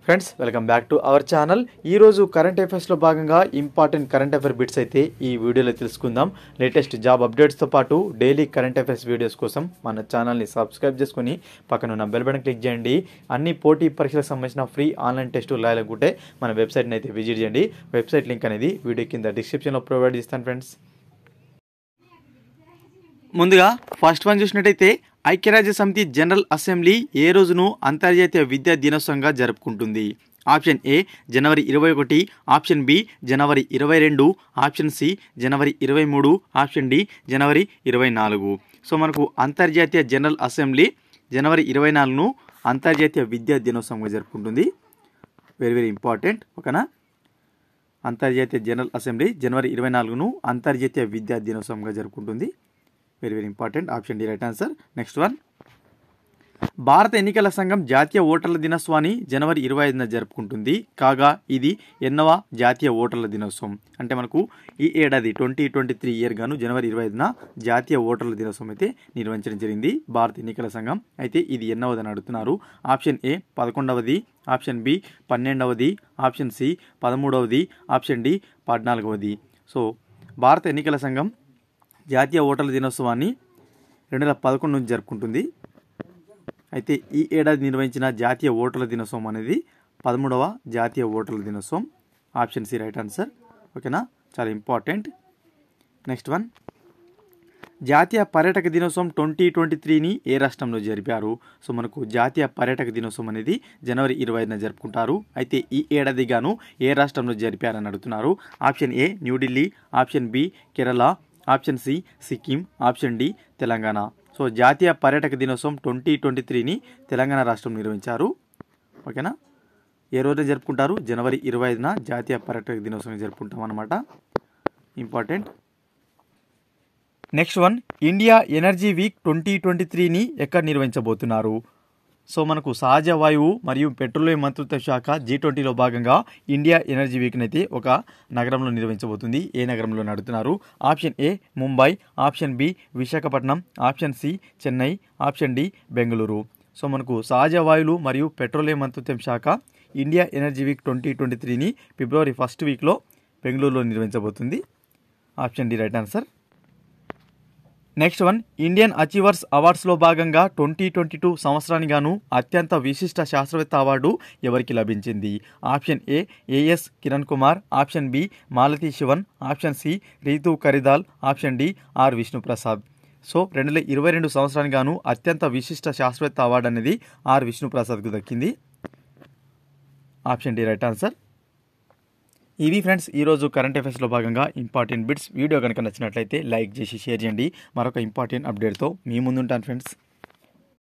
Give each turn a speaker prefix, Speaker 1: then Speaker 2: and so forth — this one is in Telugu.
Speaker 1: friends welcome back to our channel ఈరోజు కరెంట్ అఫైర్స్లో భాగంగా ఇంపార్టెంట్ కరెంట్ అఫైర్ బిట్స్ అయితే ఈ వీడియోలో తెలుసుకుందాం లేటెస్ట్ జాబ్ అప్డేట్స్తో పాటు డైలీ కరెంట్ అఫైర్స్ వీడియోస్ కోసం మన ఛానల్ని సబ్స్క్రైబ్ చేసుకుని పక్కన ఉన్న బెల్ బటన్ క్లిక్ చేయండి అన్ని పోటీ పరీక్షలకు సంబంధించిన ఫ్రీ ఆన్లైన్ టెస్టులు రాయాలనుకుంటే మన వెబ్సైట్ని అయితే విజిట్ చేయండి వెబ్సైట్ లింక్ అనేది వీడియో కింద డిస్క్రిప్షన్లో ప్రొవైడ్ చేస్తాను ఫ్రెండ్స్ ముందుగా ఫస్ట్ వన్ చూసినట్టయితే ఐక్యరాజ్య సమితి జనరల్ అసెంబ్లీ ఏ రోజును అంతర్జాతీయ విద్యా దినోత్సవంగా జరుపుకుంటుంది ఆప్షన్ ఏ జనవరి ఇరవై ఒకటి ఆప్షన్ బి జనవరి ఇరవై రెండు ఆప్షన్ సి జనవరి ఇరవై మూడు ఆప్షన్ డి జనవరి ఇరవై నాలుగు సో మనకు అంతర్జాతీయ జనరల్ అసెంబ్లీ జనవరి ఇరవై నాలుగును అంతర్జాతీయ విద్యా దినోత్సవంగా జరుపుకుంటుంది వెరీ వెరీ ఇంపార్టెంట్ ఓకేనా అంతర్జాతీయ జనరల్ అసెంబ్లీ జనవరి ఇరవై నాలుగును అంతర్జాతీయ విద్యా దినోత్సవంగా జరుపుకుంటుంది very very important option D right answer next one భారత ఎన్నికల సంఘం జాతీయ ఓటర్ల దినోత్సవాన్ని జనవరి ఇరవై ఐదున జరుపుకుంటుంది కాగా ఇది ఎన్నవ జాతీయ ఓటర్ల దినోత్సవం అంటే మనకు ఈ ఏడాది ట్వంటీ ట్వంటీ త్రీ ఇయర్ గాను జనవరి ఇరవై ఐదున జాతీయ ఓటర్ల దినోత్సవం అయితే నిర్వహించడం జరిగింది భారత ఎన్నికల సంఘం అయితే ఇది ఎన్నవదని అడుగుతున్నారు ఆప్షన్ ఏ పదకొండవది ఆప్షన్ బి పన్నెండవది ఆప్షన్ సి పదమూడవది ఆప్షన్ డి పద్నాలుగవది సో భారత ఎన్నికల సంఘం జాతీయ ఓటర్ల దినోత్సవాన్ని రెండు వేల పదకొండు నుంచి జరుపుకుంటుంది అయితే ఈ ఏడాది నిర్వహించిన జాతీయ ఓటర్ల దినోత్సవం అనేది పదమూడవ జాతీయ ఓటర్ల దినోత్సవం ఆప్షన్ సి రైట్ ఆన్సర్ ఓకేనా చాలా ఇంపార్టెంట్ నెక్స్ట్ వన్ జాతీయ పర్యాటక దినోత్సవం ట్వంటీ ట్వంటీ త్రీని ఏ రాష్ట్రంలో జరిపారు సో మనకు జాతీయ పర్యాటక దినోత్సవం అనేది జనవరి ఇరవై ఐదున జరుపుకుంటారు అయితే ఈ ఏడాది గాను ఏ రాష్ట్రంలో జరిపారని అడుగుతున్నారు ఆప్షన్ ఏ New Delhi option B Kerala option C Sikkim option D Telangana so జాతీయ పర్యాటక దినోత్సవం ట్వంటీ ట్వంటీ త్రీని తెలంగాణ రాష్ట్రం నిర్వహించారు ఓకేనా ఏ రోజున జరుపుకుంటారు జనవరి ఇరవై ఐదున జాతీయ పర్యాటక దినోత్సవం జరుపుకుంటాం అనమాట important next one India energy week twenty twenty త్రీని ఎక్కడ నిర్వహించబోతున్నారు సో మనకు సహజ వాయువు మరియు పెట్రోలియం మంత్రిత్వ శాఖ జీ ట్వంటీలో భాగంగా ఇండియా ఎనర్జీ వీక్ని అయితే ఒక నగరంలో నిర్వహించబోతుంది ఏ నగరంలో నడుతున్నారు option A Mumbai option B Visakhapatnam option C Chennai option D Bengaluru so మనకు సహజ వాయువులు మరియు పెట్రోలియం మంత్రిత్వ శాఖ India energy week twenty twenty త్రీని ఫిబ్రవరి ఫస్ట్ వీక్లో బెంగళూరులో నిర్వహించబోతుంది option D right answer next one Indian achievers అవార్డ్స్లో భాగంగా ట్వంటీ ట్వంటీ టూ సంవత్సరానికి గాను అత్యంత విశిష్ట శాస్త్రవేత్త అవార్డు ఎవరికి లభించింది option A A S Kiran Kumar option B Malathi Sivan option C Ritu Karidhal option D R Vishnuprasad so రెండు వేల ఇరవై రెండు సంవత్సరానికి గాను అత్యంత విశిష్ట శాస్త్రవేత్త అవార్డు అనేది ఆర్ విష్ణుప్రసాద్కు దక్కింది ఆప్షన్ డి రైట్ ఆన్సర్ ఇవి ఫ్రెండ్స్ ఈరోజు కరెంట్ అఫైర్స్లో భాగంగా ఇంపార్టెంట్ బిట్స్ వీడియో కనుక నచ్చినట్లయితే లైక్ చేసి షేర్ చేయండి మరొక ఇంపార్టెంట్ అప్డేట్తో మీ ముందుంటాను ఫ్రెండ్స్